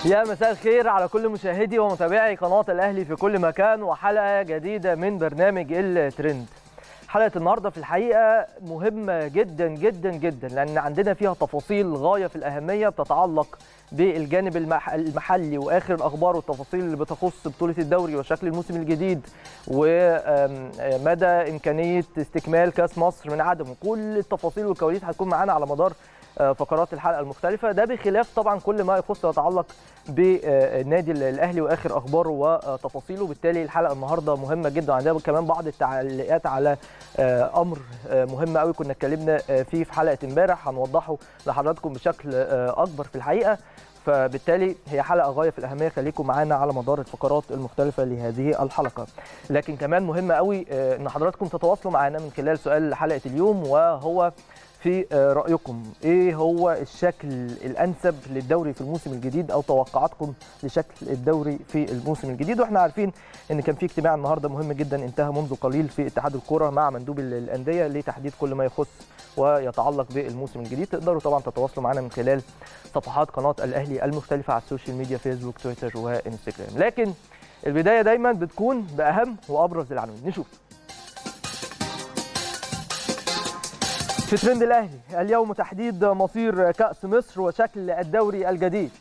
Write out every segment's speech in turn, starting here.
يا مساء الخير على كل مشاهدي ومتابعي قناة الأهلي في كل مكان وحلقة جديدة من برنامج الترند حلقة النهاردة في الحقيقة مهمة جدا جدا جدا لأن عندنا فيها تفاصيل غاية في الأهمية بتتعلق بالجانب المح- المحلي واخر الاخبار والتفاصيل اللي بتخص بطوله الدوري وشكل الموسم الجديد ومدى امكانيه استكمال كاس مصر من عدمه كل التفاصيل والكواليس هتكون معانا على مدار آه، فقرات الحلقه المختلفه ده بخلاف طبعا كل ما يخص ويتعلق بالنادي الاهلي واخر اخباره وتفاصيله بالتالي الحلقه النهارده مهمه جدا عندنا كمان بعض التعليقات على آه، امر آه، مهم قوي كنا اتكلمنا آه، فيه في حلقه امبارح هنوضحه لحضراتكم بشكل آه، اكبر في الحقيقه فبالتالي هي حلقه غايه في الاهميه خليكم معانا على مدار الفقرات المختلفه لهذه الحلقه لكن كمان مهم قوي آه، ان حضراتكم تتواصلوا معانا من خلال سؤال حلقه اليوم وهو في آه، رايكم ايه هو الشكل الانسب للدوري في الموسم الجديد او توقعاتكم لشكل الدوري في الموسم الجديد واحنا عارفين ان كان في اجتماع النهارده مهم جدا انتهى منذ قليل في اتحاد الكره مع مندوب ال- الانديه لتحديد كل ما يخص ويتعلق بالموسم الجديد تقدروا طبعا تتواصلوا معنا من خلال صفحات قناه الاهلي المختلفه على السوشيال ميديا فيسبوك تويتر وانستجرام لكن البدايه دايما بتكون باهم وابرز العناوين نشوف في ترند الاهلي اليوم تحديد مصير كاس مصر وشكل الدوري الجديد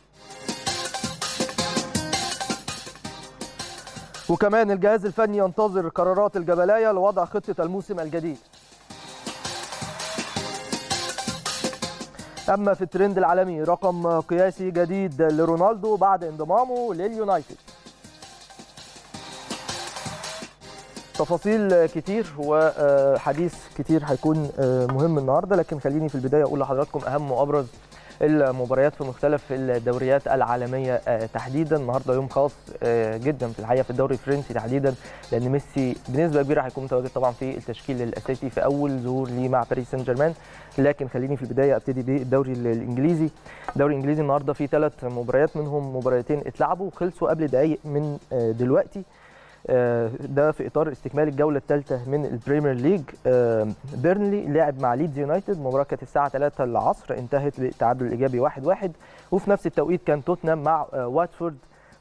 وكمان الجهاز الفني ينتظر قرارات الجبلايه لوضع خطه الموسم الجديد اما في الترند العالمي رقم قياسي جديد لرونالدو بعد انضمامه لليونايتد تفاصيل كتير وحديث كتير هيكون مهم النهارده لكن خليني في البدايه اقول لحضراتكم اهم وابرز المباريات في مختلف الدوريات العالميه تحديدا النهارده يوم خاص جدا في الحقيقه في الدوري الفرنسي تحديدا لان ميسي بنسبه كبيره هيكون متواجد طبعا في التشكيل الاساسي في اول ظهور ليه مع باريس سان جيرمان لكن خليني في البدايه ابتدي بالدوري الانجليزي الدوري الانجليزي النهارده فيه ثلاث مباريات منهم مباراتين اتلعبوا وخلصوا قبل دقائق من دلوقتي آه، ده في اطار استكمال الجوله الثالثه من البريمير ليج آه، بيرنلي لعب مع ليدز يونايتد مباراه كانت الساعه 3 العصر انتهت بالتعادل الايجابي 1-1 واحد واحد وفي نفس التوقيت كان توتنهام مع آه، واتفورد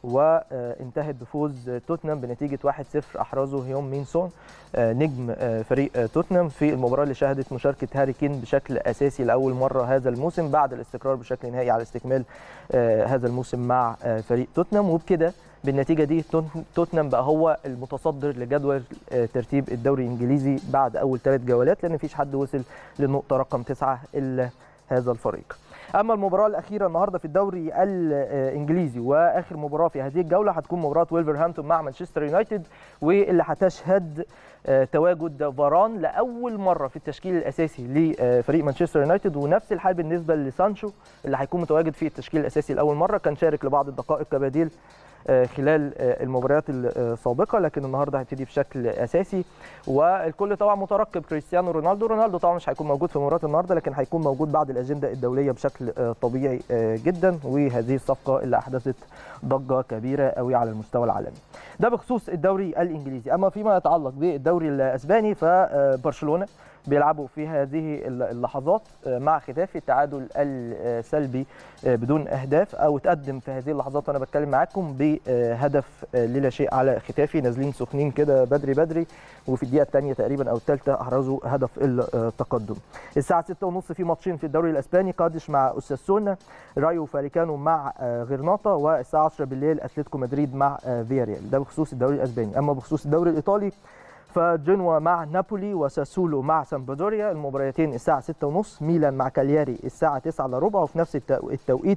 وانتهت بفوز توتنهام بنتيجه 1-0 احرزه هيوم مينسون آه، نجم آه، فريق آه، توتنهام في المباراه اللي شهدت مشاركه هاري كين بشكل اساسي لاول مره هذا الموسم بعد الاستقرار بشكل نهائي على استكمال آه، هذا الموسم مع آه، فريق توتنهام وبكده بالنتيجه دي توت- توتنهام بقى هو المتصدر لجدول آه، ترتيب الدوري الانجليزي بعد اول ثلاث جولات لان مفيش حد وصل للنقطه رقم تسعه الا هذا الفريق. اما المباراه الاخيره النهارده في الدوري الانجليزي واخر مباراه في هذه الجوله هتكون مباراه ويلفرهامبتون مع مانشستر يونايتد واللي هتشهد آه، تواجد فاران لاول مره في التشكيل الاساسي لفريق مانشستر يونايتد ونفس الحال بالنسبه لسانشو اللي هيكون متواجد في التشكيل الاساسي لاول مره كان شارك لبعض الدقائق كبديل آه، خلال آه، المباريات السابقه لكن النهارده هيبتدي بشكل اساسي والكل طبعا مترقب كريستيانو رونالدو رونالدو طبعا مش هيكون موجود في مباراه النهارده لكن هيكون موجود بعد الاجنده الدوليه بشكل آه، طبيعي آه، جدا وهذه الصفقه اللي احدثت ضجه كبيره قوي على المستوى العالمي ده بخصوص الدوري الانجليزي اما فيما يتعلق بالدوري الاسباني فبرشلونه بيلعبوا في هذه اللحظات مع ختافي التعادل السلبي بدون اهداف او تقدم في هذه اللحظات وانا بتكلم معاكم بهدف للا شيء على ختافي نازلين سخنين كده بدري بدري وفي الدقيقه الثانيه تقريبا او الثالثه احرزوا هدف التقدم الساعه 6:30 في ماتشين في الدوري الاسباني قادش مع اوساسونا رايو فاليكانو مع غرناطه والساعه 10 بالليل اتلتيكو مدريد مع فياريال ده بخصوص الدوري الاسباني اما بخصوص الدوري الايطالي فجنوا مع نابولي وساسولو مع سامبدوريا المباراتين الساعة 6:30 ميلان مع كالياري الساعة 9 الا ربع وفي نفس التو- التوقيت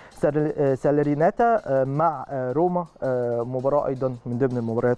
سال- سالريناتا مع روما مباراة أيضا من ضمن المباريات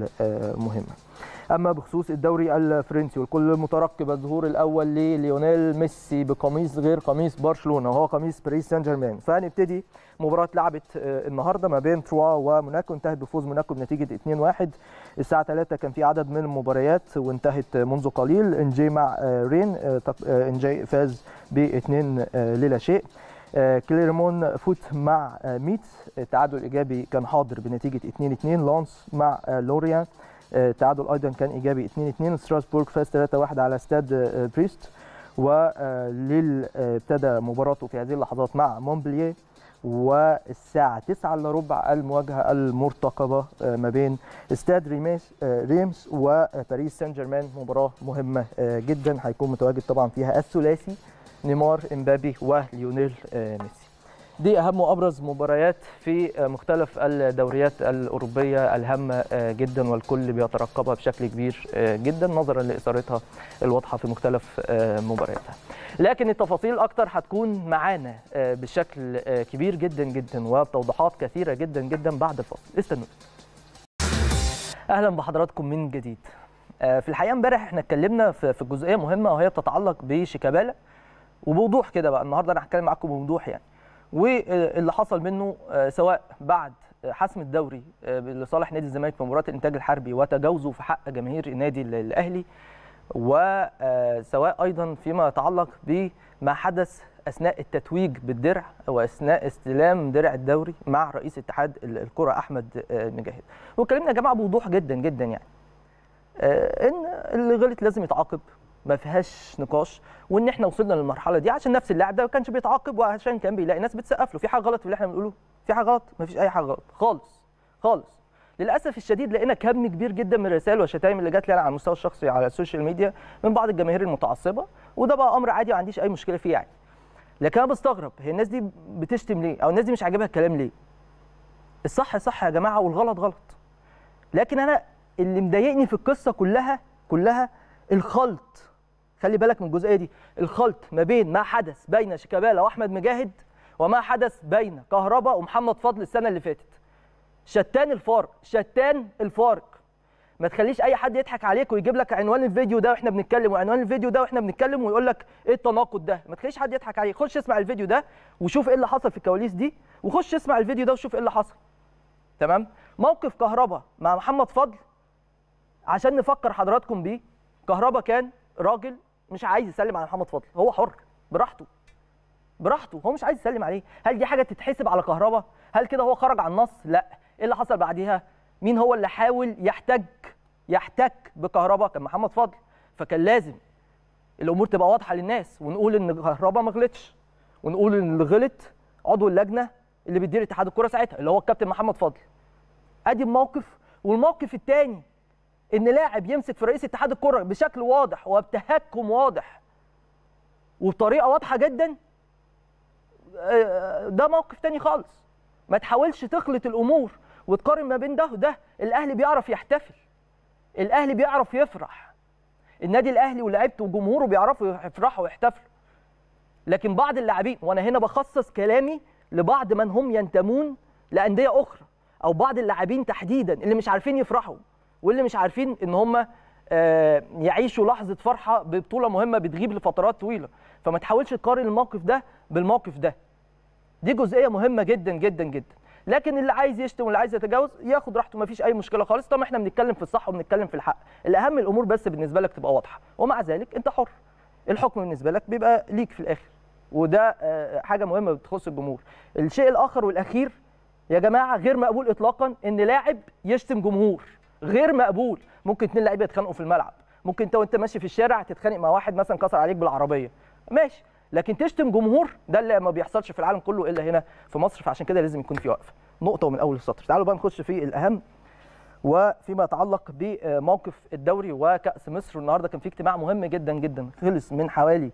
المهمة اما بخصوص الدوري الفرنسي والكل مترقب الظهور الاول لليونيل ميسي بقميص غير قميص برشلونه وهو قميص باريس سان جيرمان فهنبتدي مباراه اتلعبت آه، النهارده ما بين تروا وموناكو انتهت بفوز موناكو بنتيجه 2-1 الساعه 3 كان في عدد من المباريات وانتهت منذ قليل انجي مع آه، رين آه، تق- آه، انجي فاز ب 2 للا شيء آه، كليرمون فوت مع آه، ميتس التعادل الايجابي كان حاضر بنتيجه 2-2 لانس مع آه، لوريان آه، التعادل ايضا كان ايجابي 2-2 ستراسبورغ فاز 3-1 على استاد آه، بريست وليل آه، ابتدى مباراته في هذه اللحظات مع مونبلييه والساعة 9 الا ربع المواجهة المرتقبة ما بين استاد ريميس ريمس وباريس سان جيرمان مباراة مهمة جدا هيكون متواجد طبعا فيها الثلاثي نيمار امبابي وليونيل ميسي دي اهم وابرز مباريات في مختلف الدوريات الاوروبيه الهامه جدا والكل بيترقبها بشكل كبير جدا نظرا لاثارتها الواضحه في مختلف مبارياتها لكن التفاصيل اكتر هتكون معانا بشكل كبير جدا جدا وبتوضيحات كثيره جدا جدا بعد الفاصل استنوا اهلا بحضراتكم من جديد في الحقيقه امبارح احنا اتكلمنا في جزئيه مهمه وهي بتتعلق بشيكابالا وبوضوح كده بقى النهارده انا هتكلم معاكم بوضوح يعني واللي حصل منه سواء بعد حسم الدوري لصالح نادي الزمالك في مباراه الانتاج الحربي وتجاوزه في حق جماهير النادي الاهلي وسواء ايضا فيما يتعلق بما حدث اثناء التتويج بالدرع واثناء استلام درع الدوري مع رئيس اتحاد الكره احمد مجاهد واتكلمنا يا جماعه بوضوح جدا جدا يعني ان اللي غلط لازم يتعاقب ما فيهاش نقاش وان احنا وصلنا للمرحله دي عشان نفس اللاعب ده ما كانش بيتعاقب وعشان كان بيلاقي ناس بتسقف له في حاجه غلط في اللي احنا بنقوله في حاجه غلط ما فيش اي حاجه غلط خالص خالص للاسف الشديد لقينا كم كبير جدا من الرسائل والشتائم اللي جات لي انا على المستوى الشخصي على السوشيال ميديا من بعض الجماهير المتعصبه وده بقى امر عادي ما عنديش اي مشكله فيه يعني لكن انا بستغرب هي الناس دي بتشتم ليه او الناس دي مش عاجبها الكلام ليه الصح صح يا جماعه والغلط غلط لكن انا اللي مضايقني في القصه كلها كلها الخلط خلي بالك من الجزئيه دي الخلط ما بين ما حدث بين شيكابالا واحمد مجاهد وما حدث بين كهربا ومحمد فضل السنه اللي فاتت شتان الفارق شتان الفارق ما تخليش اي حد يضحك عليك ويجيب لك عنوان الفيديو ده واحنا بنتكلم وعنوان الفيديو ده واحنا بنتكلم ويقول لك ايه التناقض ده ما تخليش حد يضحك عليك خش اسمع الفيديو ده وشوف ايه اللي حصل في الكواليس دي وخش اسمع الفيديو ده وشوف ايه اللي حصل تمام موقف كهربا مع محمد فضل عشان نفكر حضراتكم بيه كهربا كان راجل مش عايز يسلم على محمد فضل هو حر براحته براحته هو مش عايز يسلم عليه هل دي حاجه تتحسب على كهربا هل كده هو خرج عن النص لا ايه اللي حصل بعديها مين هو اللي حاول يحتج يحتك بكهربا كان محمد فضل فكان لازم الامور تبقى واضحه للناس ونقول ان كهربا ما غلطش ونقول ان اللي غلط عضو اللجنه اللي بيدير اتحاد الكره ساعتها اللي هو الكابتن محمد فضل ادي الموقف والموقف الثاني ان لاعب يمسك في رئيس اتحاد الكره بشكل واضح وبتهكم واضح وبطريقه واضحه جدا ده موقف تاني خالص ما تحاولش تخلط الامور وتقارن ما بين ده وده الاهلي بيعرف يحتفل الاهلي بيعرف يفرح النادي الاهلي ولاعيبته وجمهوره بيعرفوا يفرحوا ويحتفلوا لكن بعض اللاعبين وانا هنا بخصص كلامي لبعض من هم ينتمون لانديه اخرى او بعض اللاعبين تحديدا اللي مش عارفين يفرحوا واللي مش عارفين ان هم يعيشوا لحظه فرحه ببطوله مهمه بتغيب لفترات طويله فما تحاولش تقارن الموقف ده بالموقف ده دي جزئيه مهمه جدا جدا جدا لكن اللي عايز يشتم واللي عايز يتجاوز ياخد راحته مفيش اي مشكله خالص طالما احنا بنتكلم في الصح وبنتكلم في الحق الاهم الامور بس بالنسبه لك تبقى واضحه ومع ذلك انت حر الحكم بالنسبه لك بيبقى ليك في الاخر وده حاجه مهمه بتخص الجمهور الشيء الاخر والاخير يا جماعه غير مقبول اطلاقا ان لاعب يشتم جمهور غير مقبول ممكن اتنين لعيبه يتخانقوا في الملعب ممكن انت وانت ماشي في الشارع تتخانق مع واحد مثلا كسر عليك بالعربيه ماشي لكن تشتم جمهور ده اللي ما بيحصلش في العالم كله الا هنا في مصر فعشان كده لازم يكون في وقفه نقطه ومن اول السطر تعالوا بقى نخش في الاهم وفيما يتعلق بموقف الدوري وكاس مصر النهارده كان في اجتماع مهم جدا جدا خلص من حوالي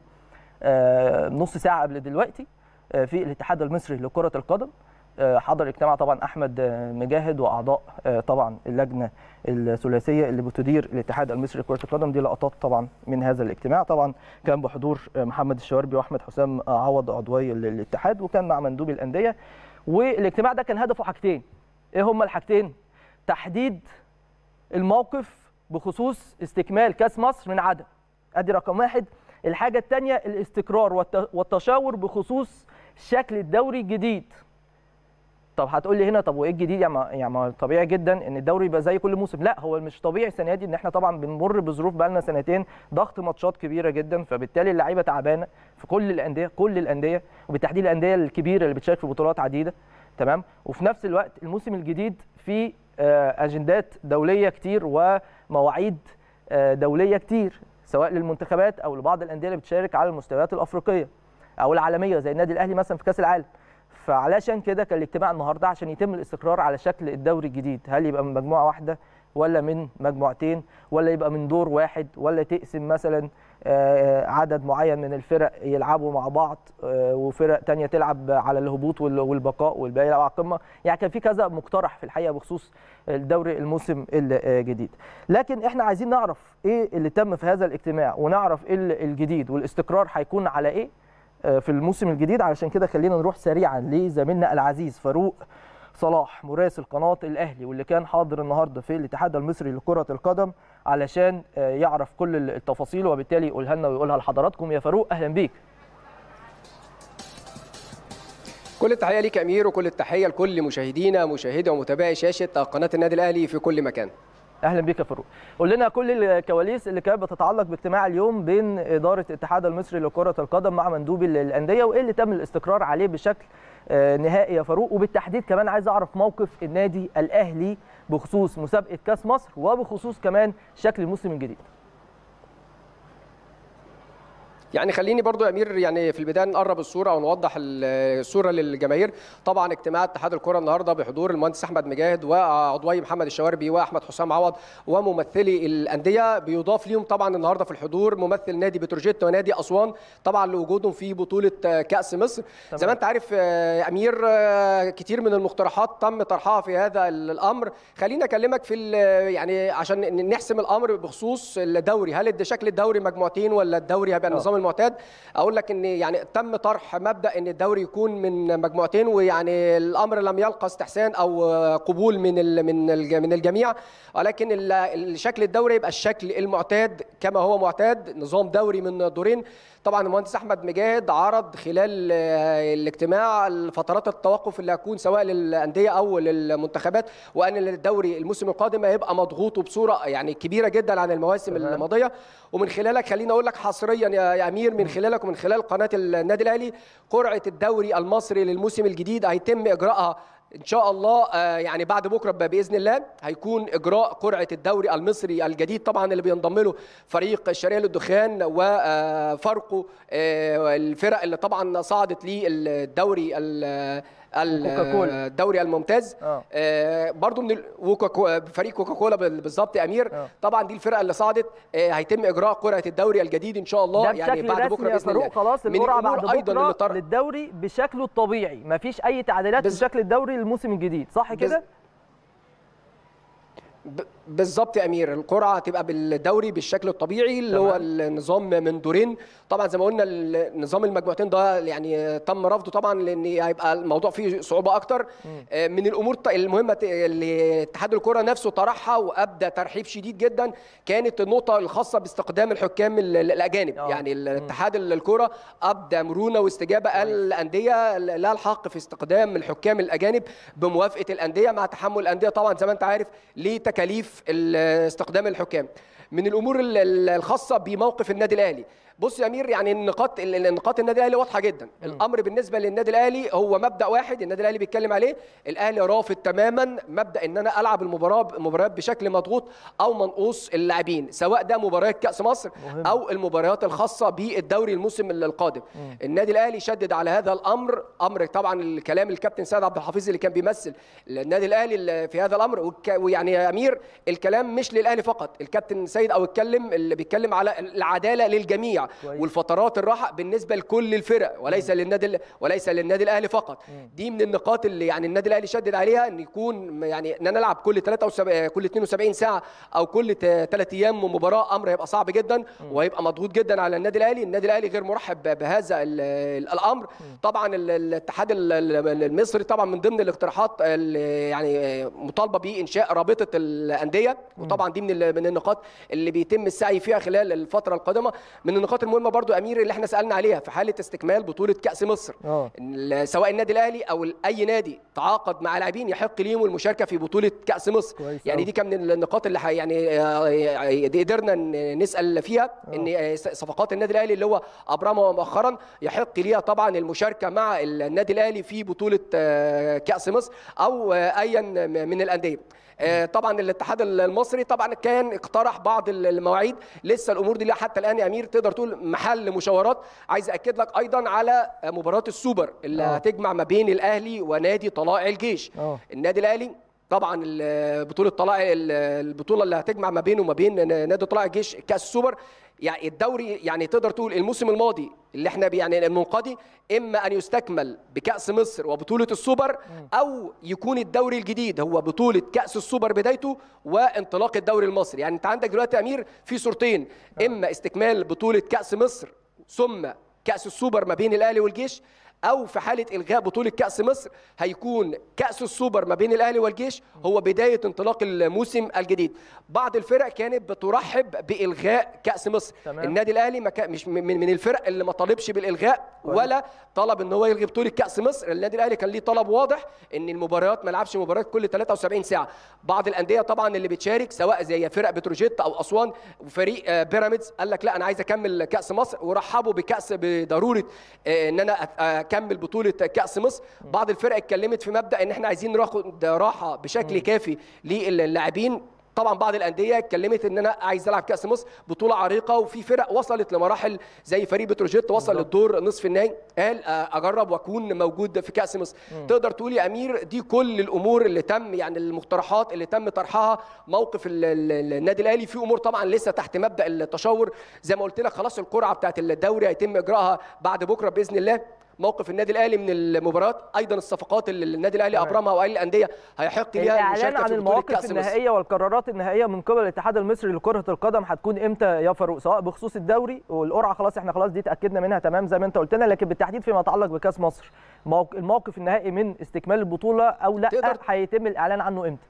نص ساعه قبل دلوقتي في الاتحاد المصري لكره القدم حضر الاجتماع طبعا احمد مجاهد واعضاء طبعا اللجنه الثلاثيه اللي بتدير الاتحاد المصري لكره القدم دي لقطات طبعا من هذا الاجتماع طبعا كان بحضور محمد الشواربي واحمد حسام عوض عضوي الاتحاد وكان مع مندوبي الانديه والاجتماع ده كان هدفه حاجتين ايه هما الحاجتين تحديد الموقف بخصوص استكمال كاس مصر من عدم ادي رقم واحد الحاجه الثانيه الاستقرار والتشاور بخصوص شكل الدوري الجديد طب هتقول لي هنا طب وايه الجديد يعني ما يعني ما طبيعي جدا ان الدوري يبقى زي كل موسم لا هو مش طبيعي السنه دي ان احنا طبعا بنمر بظروف بقى لنا سنتين ضغط ماتشات كبيره جدا فبالتالي اللعيبه تعبانه في كل الانديه كل الانديه وبالتحديد الانديه الكبيره اللي بتشارك في بطولات عديده تمام وفي نفس الوقت الموسم الجديد فيه اجندات دوليه كتير ومواعيد دوليه كتير سواء للمنتخبات او لبعض الانديه اللي بتشارك على المستويات الافريقيه او العالميه زي النادي الاهلي مثلا في كاس العالم فعلشان كده كان الاجتماع النهارده عشان يتم الاستقرار على شكل الدوري الجديد هل يبقى من مجموعه واحده ولا من مجموعتين ولا يبقى من دور واحد ولا تقسم مثلا آه، عدد معين من الفرق يلعبوا مع بعض آه، وفرق تانية تلعب على الهبوط وال- والبقاء والباقي يلعب على القمه يعني كان في كذا مقترح في الحقيقه بخصوص الدوري الموسم الجديد لكن احنا عايزين نعرف ايه اللي تم في هذا الاجتماع ونعرف ايه الجديد والاستقرار هيكون على ايه آه، في الموسم الجديد علشان كده خلينا نروح سريعا لزميلنا العزيز فاروق صلاح مراسل قناه الاهلي واللي كان حاضر النهارده في الاتحاد المصري لكره القدم علشان آه، يعرف كل التفاصيل وبالتالي يقولها لنا ويقولها لحضراتكم يا فاروق اهلا بيك كل التحيه ليك يا امير وكل التحيه لكل مشاهدينا مشاهدي ومتابعي شاشه قناه النادي الاهلي في كل مكان اهلا بيك يا فاروق قول لنا كل الكواليس اللي كانت بتتعلق باجتماع اليوم بين اداره الاتحاد المصري لكره القدم مع مندوبي الانديه وايه اللي تم الاستقرار عليه بشكل آه، نهائي يا فاروق وبالتحديد كمان عايز اعرف موقف النادي الاهلي بخصوص مسابقه كاس مصر وبخصوص كمان شكل الموسم الجديد يعني خليني برضو يا امير يعني في البدايه نقرب الصوره او نوضح ال- الصوره للجماهير طبعا اجتماع اتحاد الكره النهارده بحضور المهندس احمد مجاهد وعضوي محمد الشواربي واحمد حسام عوض وممثلي الانديه بيضاف ليهم طبعا النهارده في الحضور ممثل نادي بتروجيت ونادي اسوان طبعا لوجودهم في بطوله كاس مصر تمام. زي ما انت عارف آه، يا امير آه، كتير من المقترحات تم طرحها في هذا ال- الامر خليني اكلمك في ال- يعني عشان ن- نحسم الامر بخصوص الدوري هل الد- شكل الدوري مجموعتين ولا الدوري هيبقى آه. النظام المعتاد اقول لك ان يعني تم طرح مبدا ان الدوري يكون من مجموعتين ويعني الامر لم يلقى استحسان او قبول من ال- من الج- من الجميع ولكن ال- الشكل الدوري يبقى الشكل المعتاد كما هو معتاد نظام دوري من دورين طبعا المهندس احمد مجاهد عرض خلال آه، الاجتماع فترات التوقف اللي هتكون سواء للانديه او للمنتخبات وان الدوري الموسم القادم هيبقى مضغوط وبصوره يعني كبيره جدا عن المواسم تمام. الماضيه ومن خلالك خليني اقول لك حصريا يا يا امير من خلالك ومن خلال قناه النادي الاهلي قرعه الدوري المصري للموسم الجديد هيتم اجراءها ان شاء الله آه، يعني بعد بكره ب- باذن الله هيكون اجراء قرعه الدوري المصري الجديد طبعا اللي بينضم له فريق الشرقيه للدخان وفرقه الفرق اللي طبعا صعدت للدوري ال- ال- كوكاكولا. الدوري الممتاز اه آه، برضو من ال- وكاكو- فريق كوكاكولا بال- بالظبط يا امير آه. طبعا دي الفرقه اللي صعدت آه، هيتم اجراء قرعه الدوري الجديد ان شاء الله ده يعني بشكل بعد رسمي بكره يا باذن الله فاروق خلاص من القرعه الأمور بعد أيضاً اللي بكره طرح- للدوري بشكله الطبيعي مفيش اي تعديلات بز- في شكل الدوري للموسم الجديد صح بز- كده ب- بالظبط يا امير القرعه هتبقى بالدوري بالشكل الطبيعي اللي هو تمام. النظام من دورين طبعا زي ما قلنا النظام المجموعتين ده يعني تم رفضه طبعا لان هيبقى الموضوع فيه صعوبه اكتر آه، من الامور الط- المهمه ت- اللي اتحاد الكره نفسه طرحها وابدى ترحيب شديد جدا كانت النقطه الخاصه باستخدام الحكام ال- ال- الاجانب آه. يعني الاتحاد الكره ابدى مرونه واستجابه قال الانديه لها الحق في استخدام الحكام الاجانب بموافقه الانديه مع تحمل الانديه طبعا زي ما انت عارف لتكاليف ال- استخدام الحكام من الامور ال- ال- الخاصه بموقف النادي الاهلي بص يا امير يعني النقاط ال- النقاط النادي الاهلي واضحه جدا الامر بالنسبه للنادي الاهلي هو مبدا واحد النادي الاهلي بيتكلم عليه الاهلي رافض تماما مبدا ان انا العب المباراه المباريات بشكل مضغوط او منقوص اللاعبين سواء ده مباريات كاس مصر مهم. او المباريات الخاصه بالدوري الموسم القادم النادي الاهلي شدد على هذا الامر امر طبعا الكلام الكابتن سيد عبد الحفيظ اللي كان بيمثل النادي الاهلي في هذا الامر والك- ويعني يا امير الكلام مش للاهلي فقط الكابتن سيد او اتكلم اللي بيتكلم على العداله للجميع كويس. والفترات الراحه بالنسبه لكل الفرق وليس للنادي ال- وليس للنادي الاهلي فقط دي من النقاط اللي يعني النادي الاهلي شدد عليها ان يكون يعني ان نلعب كل 73 كل 72 ساعه او كل 3 ايام مباراه امر هيبقى صعب جدا وهيبقى مضغوط جدا على النادي الاهلي النادي الاهلي غير مرحب ب- بهذا ال- ال- الامر طبعا ال- الاتحاد ال- ال- المصري طبعا من ضمن الاقتراحات اللي يعني مطالبه بانشاء رابطه الانديه وطبعا دي من ال- من النقاط اللي بيتم السعي فيها خلال الفتره القادمه من النقاط المهمه برضو يا امير اللي احنا سالنا عليها في حاله استكمال بطوله كاس مصر اه ال- سواء النادي الاهلي او اي نادي تعاقد مع لاعبين يحق ليهم المشاركه في بطوله كاس مصر كويس يعني أوي. دي كان من النقاط اللي حي- يعني آه، دي قدرنا ن- نسال فيها ان آه، صفقات النادي الاهلي اللي هو ابرمها مؤخرا يحق ليها طبعا المشاركه مع النادي الاهلي في بطوله آه، كاس مصر او آه، ايا من الانديه آه، طبعا الاتحاد المصري طبعا كان اقترح بعض المواعيد لسه الامور دي حتى الان يا امير تقدر تقول تقول محل مشاورات عايز اكد لك ايضا على مباراه السوبر اللي آه. هتجمع ما بين الاهلي ونادي طلائع الجيش اه النادي الاهلي طبعا ال- بطوله طلائع ال- البطوله اللي هتجمع ما بينه وما بين نادي طلائع الجيش كاس السوبر يعني الدوري يعني تقدر تقول الموسم الماضي اللي احنا بي- يعني المنقضي اما ان يستكمل بكاس مصر وبطوله السوبر او يكون الدوري الجديد هو بطوله كاس السوبر بدايته وانطلاق الدوري المصري يعني انت عندك دلوقتي يا امير في صورتين اما استكمال بطوله كاس مصر ثم كاس السوبر ما بين الاهلي والجيش او في حاله الغاء بطوله كاس مصر هيكون كاس السوبر ما بين الاهلي والجيش هو بدايه انطلاق الموسم الجديد بعض الفرق كانت بترحب بالغاء كاس مصر تمام. النادي الاهلي ما كان مش من من الفرق اللي ما طالبش بالالغاء كويس. ولا طلب ان هو يلغي بطوله كاس مصر النادي الاهلي كان ليه طلب واضح ان المباريات ما يلعبش مباريات كل 73 ساعه بعض الانديه طبعا اللي بتشارك سواء زي فرق بتروجيت او اسوان وفريق آه، بيراميدز قال لك لا انا عايز اكمل كاس مصر ورحبوا بكاس بضروره آه، ان انا أت- اكمل بطوله كاس مصر بعض الفرق اتكلمت في مبدا ان احنا عايزين ناخد راحه بشكل كافي للاعبين طبعا بعض الانديه اتكلمت ان انا عايز العب كاس مصر بطوله عريقه وفي فرق وصلت لمراحل زي فريق بتروجيت وصل بالظبط. للدور نصف النهائي قال آه، اجرب واكون موجود في كاس مصر تقدر تقول يا امير دي كل الامور اللي تم يعني المقترحات اللي تم طرحها موقف ال- ال- النادي الاهلي في امور طبعا لسه تحت مبدا التشاور زي ما قلت لك خلاص القرعه بتاعت الدوري هيتم اجراءها بعد بكره باذن الله موقف النادي الاهلي من المباريات ايضا الصفقات اللي النادي الاهلي تمام. ابرمها واهلي الانديه هيحق ليها الاعلان المشاركه عن في بطوله المواقف كاس مصر النهائيه والقرارات النهائيه من قبل الاتحاد المصري لكره القدم هتكون امتى يا فاروق سواء بخصوص الدوري والقرعه خلاص احنا خلاص دي اتاكدنا منها تمام زي ما انت قلت لنا لكن بالتحديد فيما يتعلق بكاس مصر موق- الموقف النهائي من استكمال البطوله او لا تقدر- هيتم الاعلان عنه امتى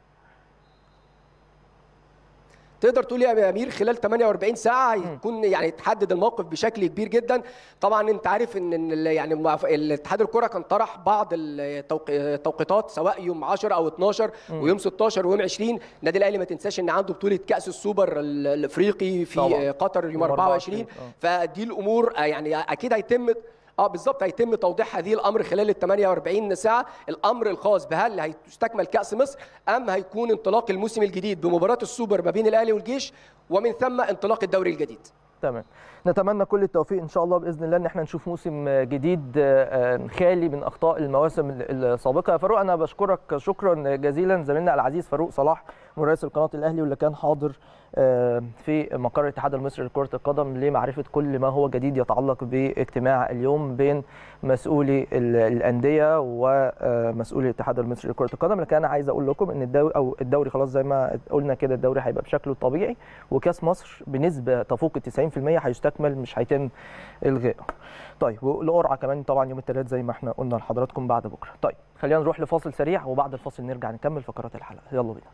تقدر تقول يا امير خلال 48 ساعه هيكون يعني تحدد الموقف بشكل كبير جدا طبعا انت عارف ان إن ال- يعني المعف- الاتحاد الكره كان طرح بعض التوق- التوقيتات سواء يوم 10 او 12 ويوم 16 ويوم 20 النادي الاهلي ما تنساش ان عنده بطوله كاس السوبر ال- الافريقي في طبعاً. قطر يوم يوم 24 24. فدي الامور آه، يعني اكيد هيتم اه بالظبط هيتم توضيح هذه الامر خلال ال 48 ساعه الامر الخاص بهل هيستكمل كاس مصر ام هيكون انطلاق الموسم الجديد بمباراه السوبر ما بين الاهلي والجيش ومن ثم انطلاق الدوري الجديد تمام نتمنى كل التوفيق ان شاء الله باذن الله ان احنا نشوف موسم جديد آه، خالي من اخطاء المواسم السابقه يا فاروق انا بشكرك شكرا جزيلا زميلنا العزيز فاروق صلاح مراسل قناه الاهلي واللي كان حاضر آه، في مقر الاتحاد المصري لكره القدم لمعرفه كل ما هو جديد يتعلق باجتماع اليوم بين مسؤولي ال- الانديه ومسؤولي الاتحاد المصري لكره القدم لكن انا عايز اقول لكم ان الدوري او الدوري خلاص زي ما قلنا كده الدوري هيبقى بشكله الطبيعي وكاس مصر بنسبه تفوق ال 90% هيستكمل مش هيتم الغائه. طيب والقرعه كمان طبعا يوم الثلاث زي ما احنا قلنا لحضراتكم بعد بكره. طيب خلينا نروح لفاصل سريع وبعد الفاصل نرجع نكمل فقرات الحلقه يلا بينا.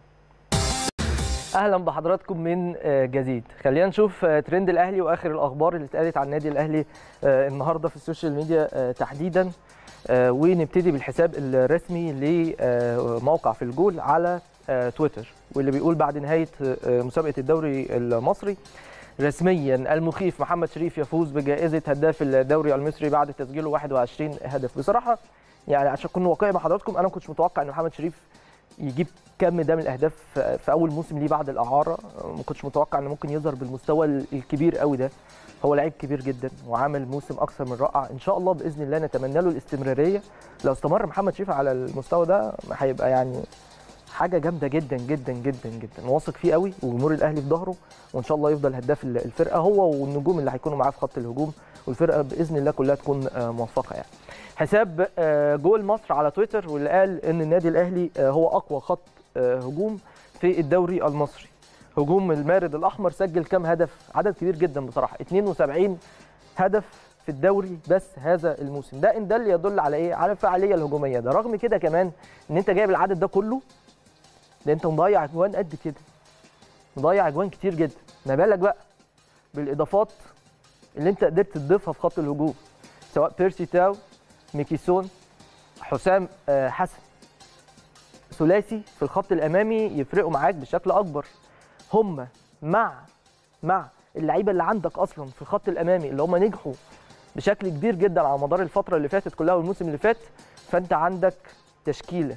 اهلا بحضراتكم من آه، جديد خلينا نشوف آه، ترند الاهلي واخر الاخبار اللي اتقالت عن النادي الاهلي آه، النهارده في السوشيال ميديا آه، تحديدا آه، ونبتدي بالحساب الرسمي لموقع في الجول على آه، تويتر واللي بيقول بعد نهايه آه، مسابقه الدوري المصري رسميا المخيف محمد شريف يفوز بجائزه هداف الدوري المصري بعد تسجيله 21 هدف بصراحه يعني عشان اكون واقعي مع حضراتكم انا ما كنتش متوقع ان محمد شريف يجيب كم ده من الاهداف في في اول موسم ليه بعد الاعاره ما كنتش متوقع انه ممكن يظهر بالمستوى الكبير قوي ده هو لعيب كبير جدا وعامل موسم اكثر من رائع ان شاء الله باذن الله نتمنى له الاستمراريه لو استمر محمد شريف على المستوى ده هيبقى يعني حاجه جامده جدا جدا جدا جدا واثق فيه قوي وجمهور الاهلي في ظهره وان شاء الله يفضل هداف الفرقه هو والنجوم اللي هيكونوا معاه في خط الهجوم والفرقه باذن الله كلها تكون آه، موفقه يعني حساب آه، جول مصر على تويتر واللي قال ان النادي الاهلي آه، هو اقوى خط آه، هجوم في الدوري المصري هجوم المارد الاحمر سجل كام هدف عدد كبير جدا بصراحه 72 هدف في الدوري بس هذا الموسم ده ان دل يدل على ايه على الفعاليه الهجوميه ده رغم كده كمان ان انت جايب العدد ده كله ده انت مضيع اجوان قد كده مضيع اجوان كتير جدا ما بالك بقى بالاضافات اللي انت قدرت تضيفها في خط الهجوم سواء بيرسي تاو ميكيسون حسام آه، حسن ثلاثي في الخط الامامي يفرقوا معاك بشكل اكبر هم مع مع اللعيبه اللي عندك اصلا في الخط الامامي اللي هم نجحوا بشكل كبير جدا على مدار الفتره اللي فاتت كلها والموسم اللي فات فانت عندك تشكيله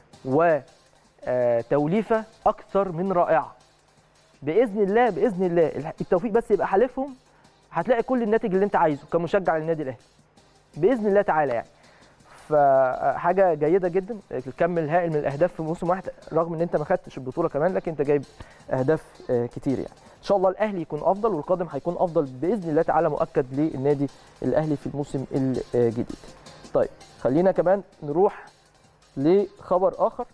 وتوليفه اكثر من رائعه باذن الله باذن الله التوفيق بس يبقى حالفهم هتلاقي كل الناتج اللي انت عايزه كمشجع للنادي الاهلي باذن الله تعالى يعني فحاجه جيده جدا الكم الهائل من الاهداف في موسم واحد رغم ان انت ما خدتش البطوله كمان لكن انت جايب اهداف آه، كتير يعني ان شاء الله الاهلي يكون افضل والقادم هيكون افضل باذن الله تعالى مؤكد للنادي الاهلي في الموسم الجديد طيب خلينا كمان نروح لخبر اخر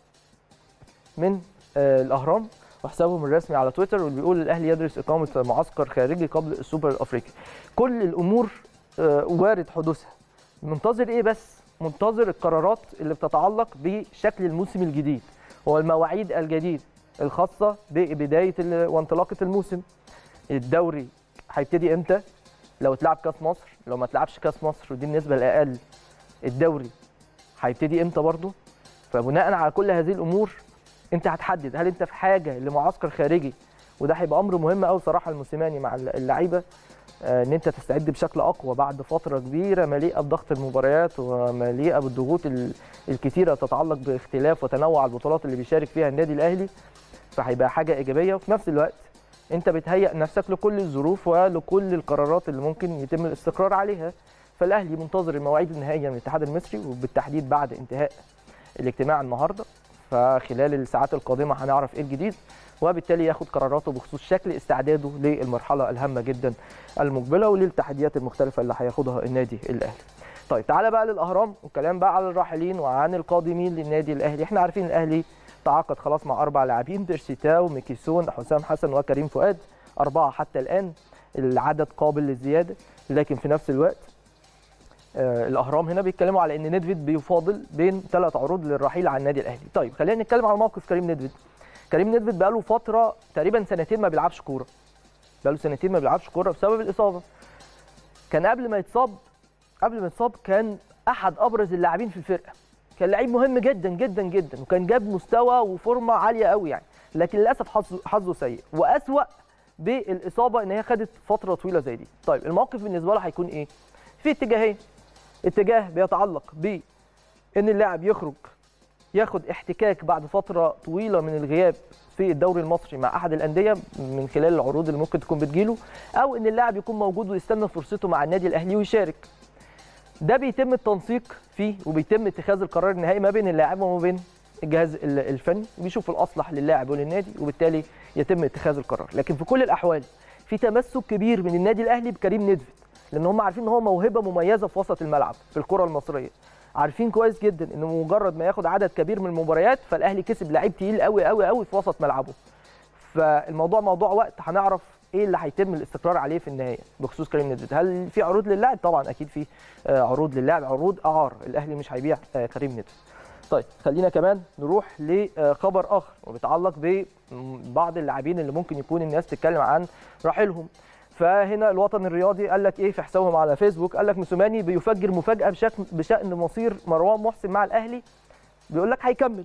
من آه، الاهرام وحسابهم الرسمي على تويتر واللي بيقول الاهلي يدرس اقامه معسكر خارجي قبل السوبر الافريقي كل الامور آه، وارد حدوثها منتظر ايه بس منتظر القرارات اللي بتتعلق بشكل الموسم الجديد والمواعيد الجديده الخاصه ببدايه ال- وانطلاقه الموسم الدوري هيبتدي امتى لو اتلعب كاس مصر لو ما اتلعبش كاس مصر ودي النسبه الاقل الدوري هيبتدي امتى برضه فبناء على كل هذه الامور انت هتحدد هل انت في حاجه لمعسكر خارجي وده هيبقى امر مهم قوي صراحه الموسيماني مع اللعيبه آه، ان انت تستعد بشكل اقوى بعد فتره كبيره مليئه بضغط المباريات ومليئه بالضغوط ال- الكتيره تتعلق باختلاف وتنوع البطولات اللي بيشارك فيها النادي الاهلي فهيبقى حاجه ايجابيه وفي نفس الوقت انت بتهيئ نفسك لكل الظروف ولكل القرارات اللي ممكن يتم الاستقرار عليها فالاهلي منتظر المواعيد النهائيه من الاتحاد المصري وبالتحديد بعد انتهاء الاجتماع النهارده فخلال الساعات القادمه هنعرف ايه الجديد وبالتالي ياخد قراراته بخصوص شكل استعداده للمرحله الهامه جدا المقبله وللتحديات المختلفه اللي هياخدها النادي الاهلي. طيب تعالى بقى للاهرام والكلام بقى على الراحلين وعن القادمين للنادي الاهلي، احنا عارفين الاهلي تعاقد خلاص مع اربع لاعبين بيرسيتاو ميكيسون حسام حسن وكريم فؤاد اربعه حتى الان العدد قابل للزياده لكن في نفس الوقت آه، الاهرام هنا بيتكلموا على ان ندفيد بيفاضل بين ثلاث عروض للرحيل عن النادي الاهلي طيب خلينا نتكلم على موقف كريم ندفيد كريم ندفيد بقاله فتره تقريبا سنتين ما بيلعبش كوره بقاله سنتين ما بيلعبش كوره بسبب الاصابه كان قبل ما يتصاب قبل ما يتصاب كان احد ابرز اللاعبين في الفرقه كان لعيب مهم جدا جدا جدا وكان جاب مستوى وفورمه عاليه قوي يعني لكن للاسف حظه حظه سيء واسوا بالاصابه ان هي خدت فتره طويله زي دي طيب الموقف بالنسبه له هيكون ايه في اتجاهين اتجاه بيتعلق ب ان اللاعب يخرج ياخد احتكاك بعد فتره طويله من الغياب في الدوري المصري مع احد الانديه من خلال العروض اللي ممكن تكون بتجيله او ان اللاعب يكون موجود ويستنى فرصته مع النادي الاهلي ويشارك ده بيتم التنسيق فيه وبيتم اتخاذ القرار النهائي ما بين اللاعب وما بين الجهاز ال- الفني وبيشوف الاصلح للاعب وللنادي وبالتالي يتم اتخاذ القرار لكن في كل الاحوال في تمسك كبير من النادي الاهلي بكريم ندفد لان هم عارفين ان هو موهبه مميزه في وسط الملعب في الكره المصريه عارفين كويس جدا ان مجرد ما ياخد عدد كبير من المباريات فالاهلي كسب لعيب تقيل قوي قوي قوي في وسط ملعبه فالموضوع موضوع وقت هنعرف ايه اللي هيتم الاستقرار عليه في النهايه بخصوص كريم ندفد هل في عروض للاعب طبعا اكيد في آه، عروض للاعب عروض اعار الاهلي مش هيبيع آه، كريم ندفد طيب خلينا كمان نروح لخبر اخر وبيتعلق ببعض اللاعبين اللي ممكن يكون الناس تتكلم عن رحيلهم فهنا الوطن الرياضي قال لك ايه في حسابهم على فيسبوك قال لك موسوماني بيفجر مفاجاه بشكل بشان مصير مروان محسن مع الاهلي بيقول لك هيكمل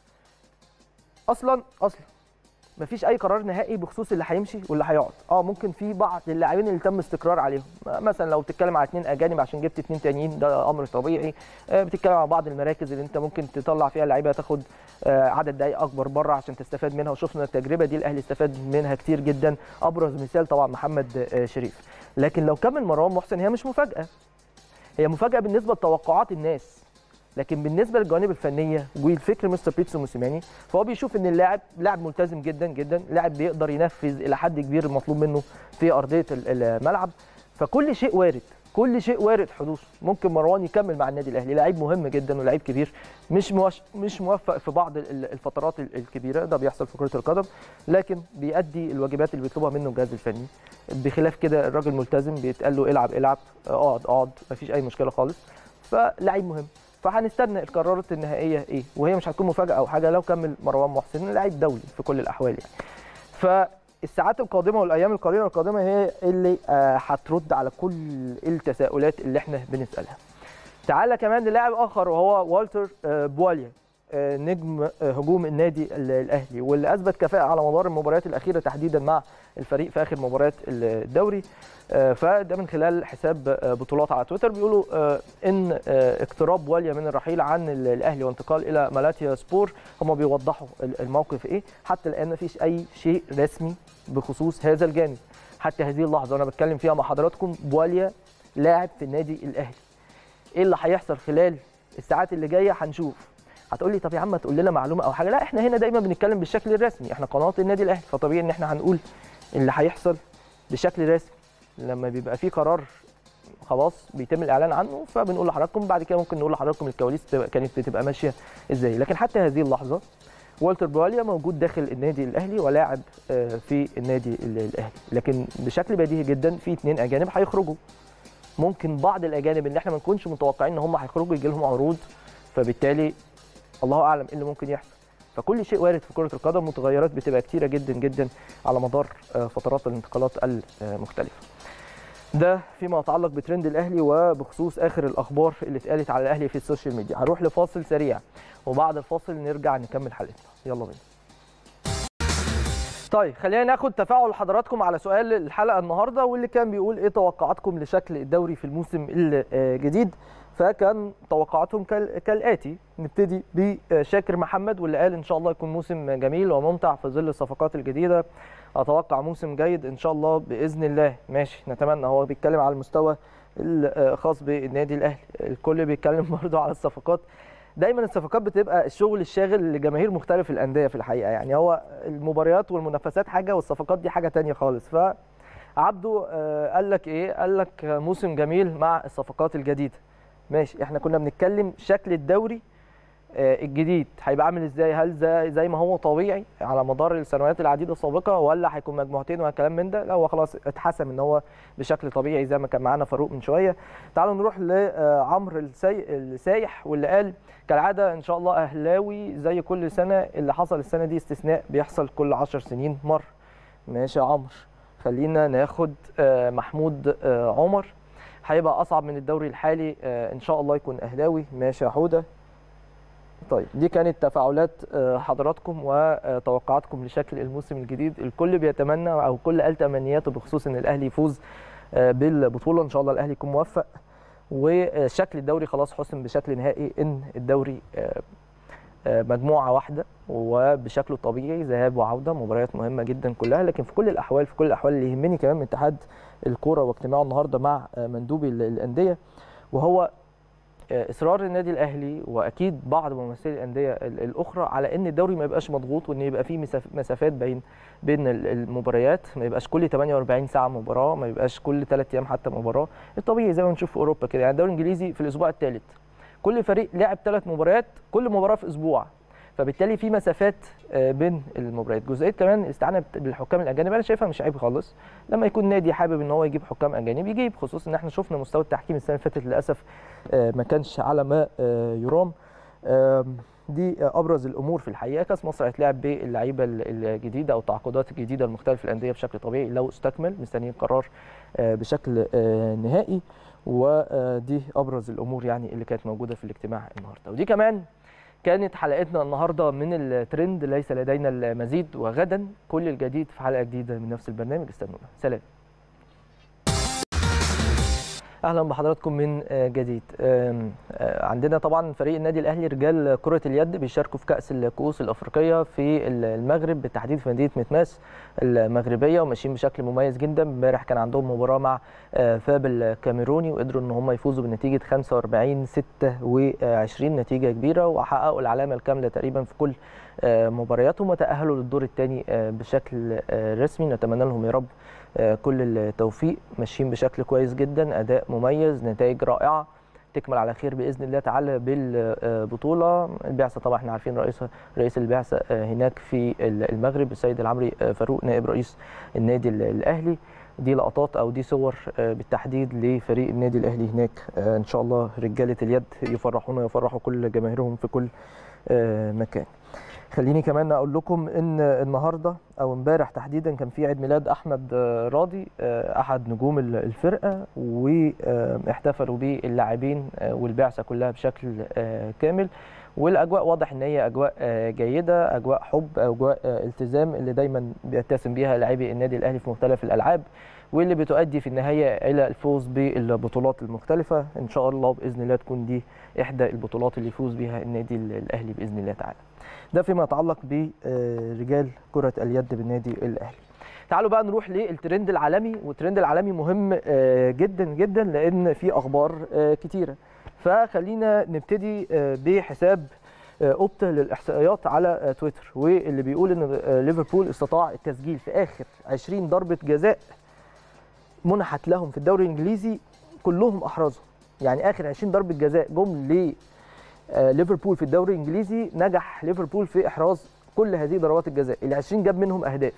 اصلا اصلا مفيش اي قرار نهائي بخصوص اللي هيمشي واللي هيقعد اه ممكن في بعض اللاعبين اللي تم استقرار عليهم مثلا لو بتتكلم على اثنين اجانب عشان جبت اثنين تانيين ده امر طبيعي آه بتتكلم على بعض المراكز اللي انت ممكن تطلع فيها لعيبه تاخد آه عدد دقائق اكبر بره عشان تستفاد منها وشفنا التجربه دي الاهلي استفاد منها كتير جدا ابرز مثال طبعا محمد آه شريف لكن لو كمل مروان محسن هي مش مفاجاه هي مفاجاه بالنسبه لتوقعات الناس لكن بالنسبه للجوانب الفنيه والفكر مستر بيتسو موسيماني فهو بيشوف ان اللاعب لاعب ملتزم جدا جدا لاعب بيقدر ينفذ الى حد كبير المطلوب منه في ارضيه ال- الملعب فكل شيء وارد كل شيء وارد حدوثه ممكن مروان يكمل مع النادي الاهلي لاعب مهم جدا ولاعب كبير مش موش مش موفق في بعض ال- الفترات ال- الكبيره ده بيحصل في كره القدم لكن بيأدي الواجبات اللي بيطلبها منه الجهاز الفني بخلاف كده الراجل ملتزم بيتقال له العب العب اقعد اقعد مفيش اي مشكله خالص فلاعب مهم فهنستنى القرارات النهائيه ايه وهي مش هتكون مفاجاه او حاجه لو كمل مروان محسن لاعب دولي في كل الاحوال يعني فالساعات القادمه والايام القليله القادمه هي اللي آه، هترد على كل التساؤلات اللي احنا بنسالها تعالى كمان للاعب اخر وهو والتر آه، بواليا آه، نجم آه، هجوم النادي ال- الاهلي واللي اثبت كفاءه على مدار المباريات الاخيره تحديدا مع الفريق في اخر مباريات الدوري آه، فده من خلال حساب آه، بطولات على تويتر بيقولوا آه، ان آه، اقتراب واليا من الرحيل عن ال- الاهلي وانتقال الى مالاتيا سبور هم بيوضحوا ال- الموقف ايه حتى الان مفيش اي شيء رسمي بخصوص هذا الجانب حتى هذه اللحظه وانا بتكلم فيها مع حضراتكم بواليا لاعب في النادي الاهلي ايه اللي هيحصل خلال الساعات اللي جايه هنشوف هتقول لي طب يا عم تقول لنا معلومه او حاجه لا احنا هنا دايما بنتكلم بالشكل الرسمي احنا قناه النادي الاهلي فطبيعي ان احنا هنقول اللي هيحصل بشكل رسمي لما بيبقى في قرار خلاص بيتم الاعلان عنه فبنقول لحضراتكم بعد كده ممكن نقول لحضراتكم الكواليس بتبقى- كانت بتبقى ماشيه ازاي لكن حتى هذه اللحظه والتر بواليا موجود داخل النادي الاهلي ولاعب آه، في النادي ال- الاهلي لكن بشكل بديهي جدا في اثنين اجانب هيخرجوا ممكن بعض الاجانب اللي احنا ما نكونش متوقعين ان هم هيخرجوا يجي لهم عروض فبالتالي الله اعلم ايه اللي ممكن يحصل فكل شيء وارد في كره القدم متغيرات بتبقى كتيره جدا جدا على مدار آه، فترات الانتقالات المختلفه ده فيما يتعلق بترند الاهلي وبخصوص اخر الاخبار اللي اتقالت على الاهلي في السوشيال ميديا هنروح لفاصل سريع وبعد الفاصل نرجع نكمل حلقتنا يلا بينا طيب خلينا ناخد تفاعل حضراتكم على سؤال الحلقه النهارده واللي كان بيقول ايه توقعاتكم لشكل الدوري في الموسم الجديد فكان توقعاتهم كال- كالاتي نبتدي بشاكر محمد واللي قال ان شاء الله يكون موسم جميل وممتع في ظل الصفقات الجديده اتوقع موسم جيد ان شاء الله باذن الله ماشي نتمنى هو بيتكلم على المستوى الخاص بالنادي الاهلي الكل بيتكلم برضه على الصفقات دايما الصفقات بتبقى الشغل الشاغل لجماهير مختلف الانديه في الحقيقه يعني هو المباريات والمنافسات حاجه والصفقات دي حاجه تانية خالص ف عبده آه، قال لك ايه قال لك موسم جميل مع الصفقات الجديده ماشي احنا كنا بنتكلم شكل الدوري آه، الجديد هيبقى عامل ازاي هل زي, زي ما هو طبيعي على مدار السنوات العديدة السابقة ولا هيكون مجموعتين والكلام من ده لا هو خلاص اتحسم ان هو بشكل طبيعي زي ما كان معانا فاروق من شوية تعالوا نروح لعمرو السي... السايح واللي قال كالعادة ان شاء الله اهلاوي زي كل سنة اللي حصل السنة دي استثناء بيحصل كل عشر سنين مرة ماشي يا عمرو خلينا ناخد آه، محمود آه، عمر هيبقى اصعب من الدوري الحالي آه، ان شاء الله يكون اهلاوي ماشي يا حوده طيب دي كانت تفاعلات آه، حضراتكم وتوقعاتكم لشكل الموسم الجديد الكل بيتمنى او كل قال تمنياته بخصوص ان الاهلي يفوز آه، بالبطوله ان شاء الله الاهلي يكون موفق وشكل الدوري خلاص حسم بشكل نهائي ان الدوري آه، آه، مجموعه واحده وبشكله الطبيعي ذهاب وعوده مباريات مهمه جدا كلها لكن في كل الاحوال في كل الاحوال اللي يهمني كمان من اتحاد الكوره واجتماعه النهارده مع آه، مندوبي ال- الانديه وهو آه، اصرار النادي الاهلي واكيد بعض ممثلي الانديه ال- الاخرى على ان الدوري ما يبقاش مضغوط وان يبقى فيه مساف- مسافات بين بين ال- المباريات ما يبقاش كل 48 ساعه مباراه ما يبقاش كل 3 ايام حتى مباراه الطبيعي زي ما بنشوف في اوروبا كده يعني الدوري الانجليزي في الاسبوع الثالث كل فريق لعب ثلاث مباريات كل مباراه في اسبوع فبالتالي في مسافات آه، بين المباريات جزئيه كمان الاستعانه بت- بالحكام الاجانب انا شايفها مش عيب خالص لما يكون نادي حابب ان هو يجيب حكام اجانب يجيب خصوصا ان احنا شفنا مستوى التحكيم السنه اللي فاتت للاسف آه، ما كانش على ما آه، يرام آم، دي آه، ابرز الامور في الحقيقه كاس مصر هيتلعب باللعيبه ال- الجديده او التعاقدات الجديده المختلفه الانديه بشكل طبيعي لو استكمل مستنيين قرار آه، بشكل آه، نهائي ودي ابرز الامور يعني اللي كانت موجوده في الاجتماع النهارده ودي كمان كانت حلقتنا النهارده من الترند ليس لدينا المزيد وغدا كل الجديد في حلقه جديده من نفس البرنامج استنونا سلام اهلا بحضراتكم من آه، جديد آم، آه، عندنا طبعا فريق النادي الاهلي رجال كره اليد بيشاركوا في كاس الكؤوس الافريقيه في المغرب بالتحديد في مدينه متماس المغربيه وماشيين بشكل مميز جدا امبارح كان عندهم مباراه مع آه، فاب الكاميروني وقدروا ان هم يفوزوا بنتيجه 45 26 نتيجه كبيره وحققوا العلامه الكامله تقريبا في كل آه، مبارياتهم وتاهلوا للدور الثاني بشكل آه، رسمي نتمنى لهم يا رب آه، كل التوفيق ماشيين بشكل كويس جدا اداء مميز نتائج رائعه تكمل على خير باذن الله تعالى بالبطوله البعثه طبعا احنا عارفين رئيس رئيس البعثه آه، هناك في المغرب السيد العمري آه، فاروق نائب رئيس النادي الاهلي دي لقطات او دي صور آه، بالتحديد لفريق النادي الاهلي هناك آه، ان شاء الله رجاله اليد يفرحونا ويفرحوا كل جماهيرهم في كل آه، مكان خليني كمان اقول لكم ان النهارده او امبارح تحديدا كان في عيد ميلاد احمد آه، راضي آه، احد نجوم ال- الفرقه واحتفلوا بيه اللاعبين آه، والبعثه كلها بشكل آه، كامل والاجواء واضح ان هي اجواء آه، جيده اجواء حب اجواء آه، التزام اللي دايما بيتسم بيها لاعبي النادي الاهلي في مختلف الالعاب واللي بتؤدي في النهايه الى الفوز بالبطولات المختلفه ان شاء الله باذن الله تكون دي احدى البطولات اللي يفوز بها النادي الاهلي باذن الله تعالى ده فيما يتعلق برجال كره اليد بالنادي الاهلي تعالوا بقى نروح للترند العالمي والترند العالمي مهم آه، جدا جدا لان في اخبار آه، كتيره فخلينا نبتدي آه، بحساب آه، اوبتا للاحصائيات على آه، تويتر واللي بيقول ان آه، ليفربول استطاع التسجيل في اخر 20 ضربه جزاء منحت لهم في الدوري الانجليزي كلهم احرزوا يعني اخر 20 ضربه جزاء جم ل آه، ليفربول في الدوري الانجليزي نجح ليفربول في احراز كل هذه ضربات الجزاء ال 20 جاب منهم اهداف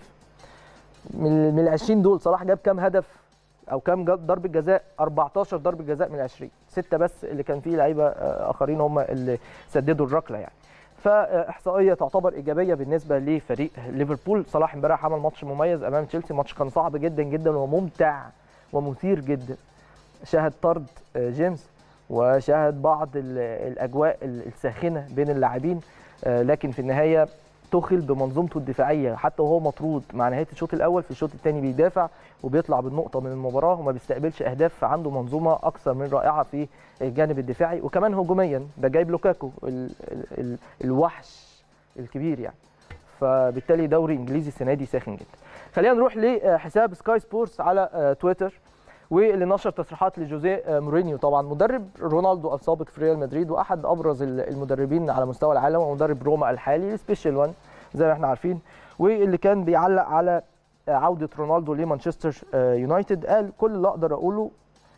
من من ال 20 دول صلاح جاب كام هدف او كام جاب ضربه جزاء 14 ضربه جزاء من ال 20 سته بس اللي كان فيه لعيبه آه، اخرين هم اللي سددوا الركله يعني فاحصائيه تعتبر ايجابيه بالنسبه لفريق ليفربول صلاح امبارح عمل ماتش مميز امام تشيلسي ماتش كان صعب جدا جدا وممتع ومثير جدا شاهد طرد آه، جيمس وشاهد بعض ال- الاجواء ال- الساخنه بين اللاعبين آه، لكن في النهايه تخل بمنظومته الدفاعيه حتى وهو مطرود مع نهايه الشوط الاول في الشوط الثاني بيدافع وبيطلع بالنقطه من المباراه وما بيستقبلش اهداف فعنده منظومه اكثر من رائعه في الجانب الدفاعي وكمان هجوميا ده جايب لوكاكو ال ال ال الوحش الكبير يعني فبالتالي دوري انجليزي السنه دي ساخن جدا خلينا نروح لحساب سكاي سبورتس على آه، تويتر واللي نشر تصريحات لجوزيه آه، مورينيو طبعا مدرب رونالدو السابق في ريال مدريد واحد ابرز ال- المدربين على مستوى العالم ومدرب روما الحالي سبيشال وان زي ما احنا عارفين واللي كان بيعلق على آه، عوده رونالدو لمانشستر آه، يونايتد قال كل اللي اقدر اقوله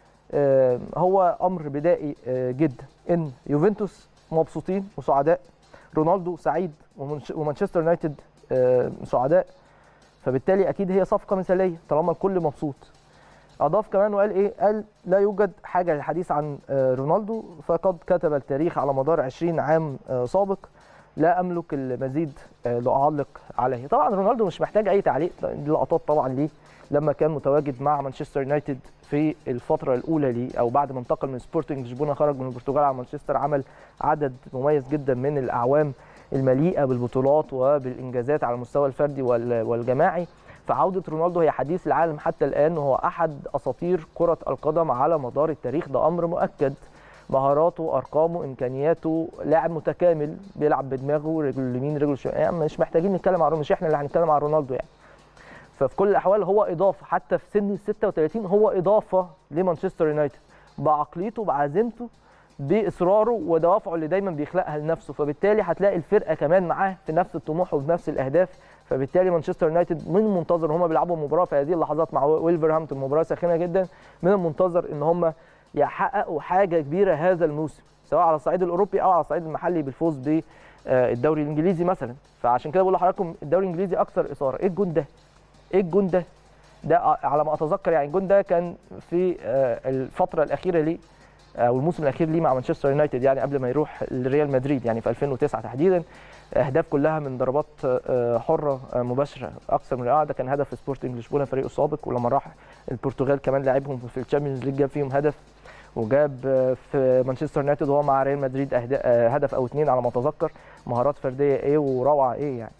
آه، هو امر بدائي آه، جدا ان يوفنتوس مبسوطين وسعداء رونالدو سعيد ومنش- ومانشستر يونايتد آه، سعداء فبالتالي اكيد هي صفقه مثاليه طالما الكل مبسوط اضاف كمان وقال ايه قال لا يوجد حاجه للحديث عن آه، رونالدو فقد كتب التاريخ على مدار 20 عام آه، سابق لا املك المزيد آه، لاعلق عليه طبعا رونالدو مش محتاج اي تعليق دي لقطات طبعا ليه لما كان متواجد مع مانشستر يونايتد في الفتره الاولى ليه او بعد ما انتقل من سبورتنج لشبونه خرج من البرتغال على مانشستر عمل عدد مميز جدا من الاعوام المليئه بالبطولات وبالانجازات على المستوى الفردي وال- والجماعي فعوده رونالدو هي حديث العالم حتى الان وهو احد اساطير كره القدم على مدار التاريخ ده امر مؤكد مهاراته ارقامه امكانياته لاعب متكامل بيلعب بدماغه رجله اليمين رجله الشمال يعني مش محتاجين نتكلم عن مش احنا اللي هنتكلم عن رونالدو يعني ففي كل الاحوال هو اضافه حتى في سن ال 36 هو اضافه لمانشستر يونايتد بعقليته بعزيمته باصراره ودوافعه اللي دايما بيخلقها لنفسه فبالتالي هتلاقي الفرقه كمان معاه في نفس الطموح وبنفس الاهداف فبالتالي مانشستر يونايتد من المنتظر هم بيلعبوا مباراه في هذه اللحظات مع ويلفرهامبتون مباراه ساخنه جدا من المنتظر ان هم يحققوا حاجه كبيره هذا الموسم سواء على الصعيد الاوروبي او على الصعيد المحلي بالفوز بالدوري الانجليزي مثلا فعشان كده بقول لحضراتكم الدوري الانجليزي اكثر اثاره ايه الجون ده ايه الجون ده ده على ما اتذكر يعني الجون ده كان في آه، الفتره الاخيره ليه او الموسم الاخير ليه مع مانشستر يونايتد يعني قبل ما يروح لريال مدريد يعني في 2009 تحديدا اهداف كلها من ضربات آه، حره آه، مباشره اكثر من رائعه ده كان هدف في سبورتنج لشبونه فريقه السابق ولما راح البرتغال كمان لعبهم في الشامبيونز ليج جاب فيهم هدف وجاب آه، في مانشستر يونايتد وهو مع ريال مدريد أهدا- آه، هدف او اثنين على ما اتذكر مهارات فرديه ايه وروعه ايه يعني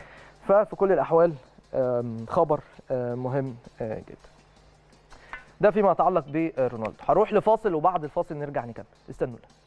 ففي كل الاحوال آم، خبر آه، مهم آه، جدا ده فيما يتعلق برونالدو هروح لفاصل وبعد الفاصل نرجع نكمل استنونا